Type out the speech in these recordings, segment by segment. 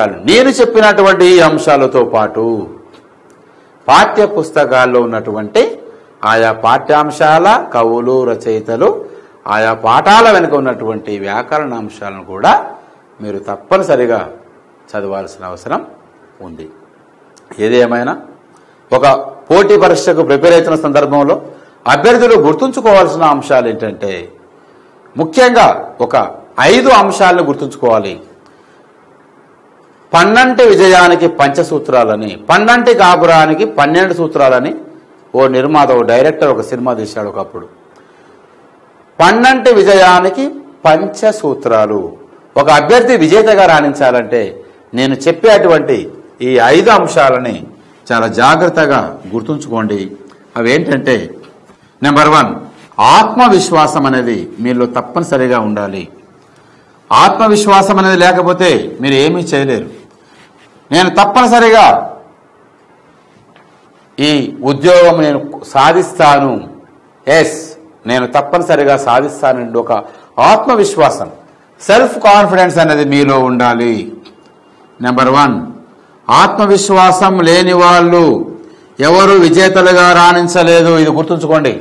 నేను చెప్పినటువంటి ఈ అంశాలతో పాటు పాఠ్య పుస్తకాల్లో ఉన్నటువంటి ఆయా పాఠ్యాంశాల కవులు రచయితలు ఆయా పాఠాల వెనుక ఉన్నటువంటి వ్యాకరణ అంశాలను కూడా మీరు తప్పనిసరిగా చదవాల్సిన అవసరం ఉంది ఏదేమైనా ఒక పోటీ పరీక్షకు ప్రిపేర్ అవుతున్న సందర్భంలో అభ్యర్థులు గుర్తుంచుకోవాల్సిన అంశాలు ఏంటంటే ముఖ్యంగా ఒక ఐదు అంశాలను గుర్తుంచుకోవాలి పన్నంటి విజయానికి పంచసూత్రాలని పన్నంటి కాపురానికి పన్నెండు సూత్రాలని ఓ నిర్మాత ఓ డైరెక్టర్ ఒక సినిమా తీశాడు ఒకప్పుడు పన్నంటి విజయానికి పంచసూత్రాలు ఒక అభ్యర్థి విజేతగా రాణించాలంటే నేను చెప్పేటువంటి ఈ ఐదు అంశాలని చాలా జాగ్రత్తగా గుర్తుంచుకోండి అవి ఏంటంటే నెంబర్ వన్ ఆత్మవిశ్వాసం అనేది మీలో తప్పనిసరిగా ఉండాలి ఆత్మవిశ్వాసం అనేది లేకపోతే మీరు ఏమీ చేయలేరు నేను తప్పనిసరిగా ఈ ఉద్యోగం నేను సాధిస్తాను ఎస్ నేను తప్పనిసరిగా సాధిస్తానండి ఒక ఆత్మవిశ్వాసం సెల్ఫ్ కాన్ఫిడెన్స్ అనేది మీలో ఉండాలి నెంబర్ వన్ ఆత్మవిశ్వాసం లేని వాళ్ళు ఎవరు విజేతలుగా రాణించలేదు ఇది గుర్తుంచుకోండి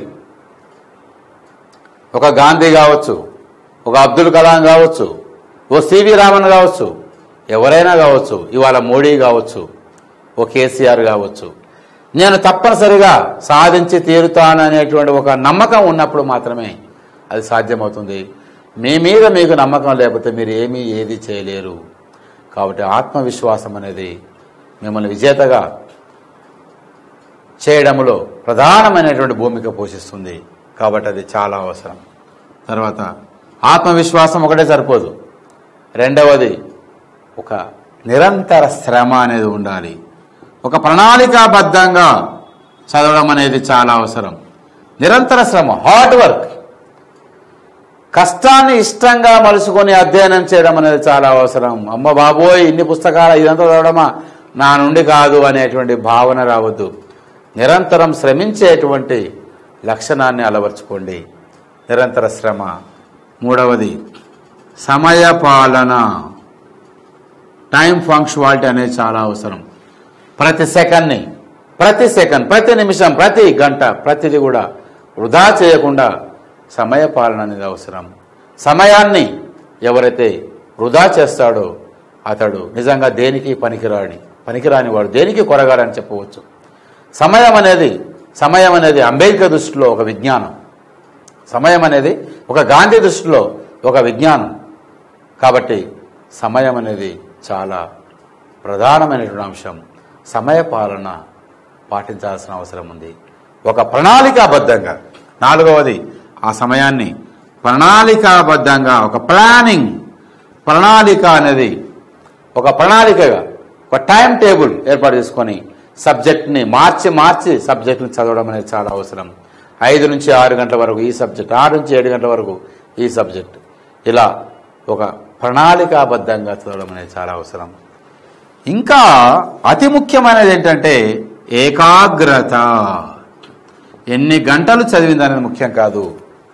ఒక గాంధీ కావచ్చు ఒక అబ్దుల్ కలాం కావచ్చు ఓ సివి రామన్ కావచ్చు ఎవరైనా కావచ్చు ఇవాళ మోడీ కావచ్చు ఓ కేసీఆర్ కావచ్చు నేను తప్పనిసరిగా సాధించి తీరుతాననేటువంటి ఒక నమ్మకం ఉన్నప్పుడు మాత్రమే అది సాధ్యమవుతుంది మీ మీద మీకు నమ్మకం లేకపోతే మీరు ఏమీ ఏది చేయలేరు కాబట్టి ఆత్మవిశ్వాసం అనేది మిమ్మల్ని విజేతగా చేయడంలో ప్రధానమైనటువంటి భూమిక పోషిస్తుంది కాబట్టి అది చాలా అవసరం తర్వాత ఆత్మవిశ్వాసం ఒకటే సరిపోదు రెండవది ఒక నిరంతర శ్రమ అనేది ఉండాలి ఒక ప్రణాళికాబద్ధంగా చదవడం అనేది చాలా అవసరం నిరంతర శ్రమ హార్డ్ వర్క్ కష్టాన్ని ఇష్టంగా మలుచుకొని అధ్యయనం చేయడం అనేది చాలా అవసరం అమ్మ బాబోయ్ ఇన్ని పుస్తకాలు ఇదంతా చదవడమా నా నుండి కాదు అనేటువంటి భావన రావద్దు నిరంతరం శ్రమించేటువంటి లక్షణాన్ని అలవర్చుకోండి నిరంతర శ్రమ మూడవది సమయ పాలన టైం ఫంక్షువాలిటీ అనేది చాలా అవసరం ప్రతి సెకండ్ని ప్రతి సెకండ్ ప్రతి నిమిషం ప్రతి గంట ప్రతిది కూడా వృధా చేయకుండా సమయ పాలన అనేది అవసరం సమయాన్ని ఎవరైతే వృధా చేస్తాడో అతడు నిజంగా దేనికి పనికిరాని పనికిరాని వాడు దేనికి కొరగాడని చెప్పవచ్చు సమయం అనేది సమయం అనేది అంబేద్కర్ దృష్టిలో ఒక విజ్ఞానం సమయం అనేది ఒక గాంధీ దృష్టిలో ఒక విజ్ఞానం కాబట్టి సమయం అనేది చాలా ప్రధానమైనటువంటి అంశం సమయ పాలన పాటించాల్సిన అవసరం ఉంది ఒక ప్రణాళికాబద్ధంగా నాలుగవది ఆ సమయాన్ని ప్రణాళికాబద్ధంగా ఒక ప్లానింగ్ ప్రణాళిక అనేది ఒక ప్రణాళికగా ఒక టైం టేబుల్ ఏర్పాటు చేసుకొని సబ్జెక్ట్ని మార్చి మార్చి సబ్జెక్ట్ని చదవడం అనేది చాలా అవసరం ఐదు నుంచి ఆరు గంటల వరకు ఈ సబ్జెక్ట్ ఆరు నుంచి ఏడు గంటల వరకు ఈ సబ్జెక్ట్ ఇలా ఒక ప్రణాళికాబద్ధంగా చదవడం అనేది చాలా అవసరం ఇంకా అతి ముఖ్యమైనది ఏంటంటే ఏకాగ్రత ఎన్ని గంటలు చదివింది అనేది ముఖ్యం కాదు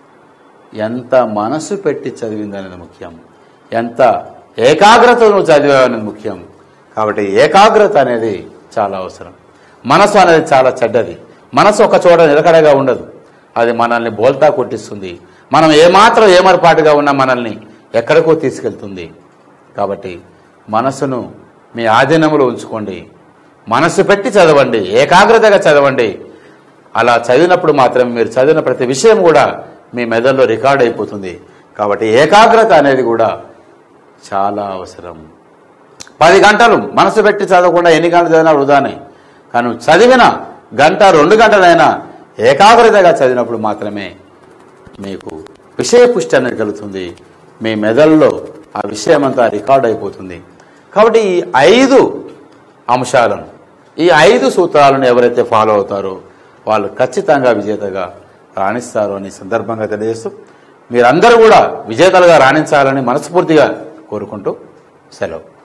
ఎంత మనసు పెట్టి చదివింది అనేది ముఖ్యం ఎంత ఏకాగ్రత నువ్వు చదివావనేది ముఖ్యం కాబట్టి ఏకాగ్రత అనేది చాలా అవసరం మనసు అనేది చాలా చెడ్డది మనసు ఒక చోట నిలకడగా ఉండదు అది మనల్ని బోల్తా కొట్టిస్తుంది మనం ఏమాత్రం ఏమరపాటుగా ఉన్నా మనల్ని ఎక్కడికో తీసుకెళ్తుంది కాబట్టి మనసును మీ ఆధీనంలో ఉంచుకోండి మనసు పెట్టి చదవండి ఏకాగ్రతగా చదవండి అలా చదివినప్పుడు మాత్రమే మీరు చదివిన ప్రతి విషయం కూడా మీ మెదడులో రికార్డ్ అయిపోతుంది కాబట్టి ఏకాగ్రత అనేది కూడా చాలా అవసరం పది గంటలు మనసు పెట్టి చదవకుండా ఎన్ని గంటలు చదివినా వృధానే కానీ నువ్వు చదివిన గంట రెండు గంటలైనా ఏకాగ్రతగా చదివినప్పుడు మాత్రమే మీకు విషయ పుష్టి అనేది కలుగుతుంది మీ మెదడులో ఆ విషయం అంతా రికార్డ్ అయిపోతుంది కాబట్టి ఈ ఐదు అంశాలను ఈ ఐదు సూత్రాలను ఎవరైతే ఫాలో అవుతారో వాళ్ళు ఖచ్చితంగా విజేతగా రాణిస్తారు అని సందర్భంగా తెలియజేస్తూ మీరందరూ కూడా విజేతలుగా రాణించాలని మనస్ఫూర్తిగా కోరుకుంటూ సెలవు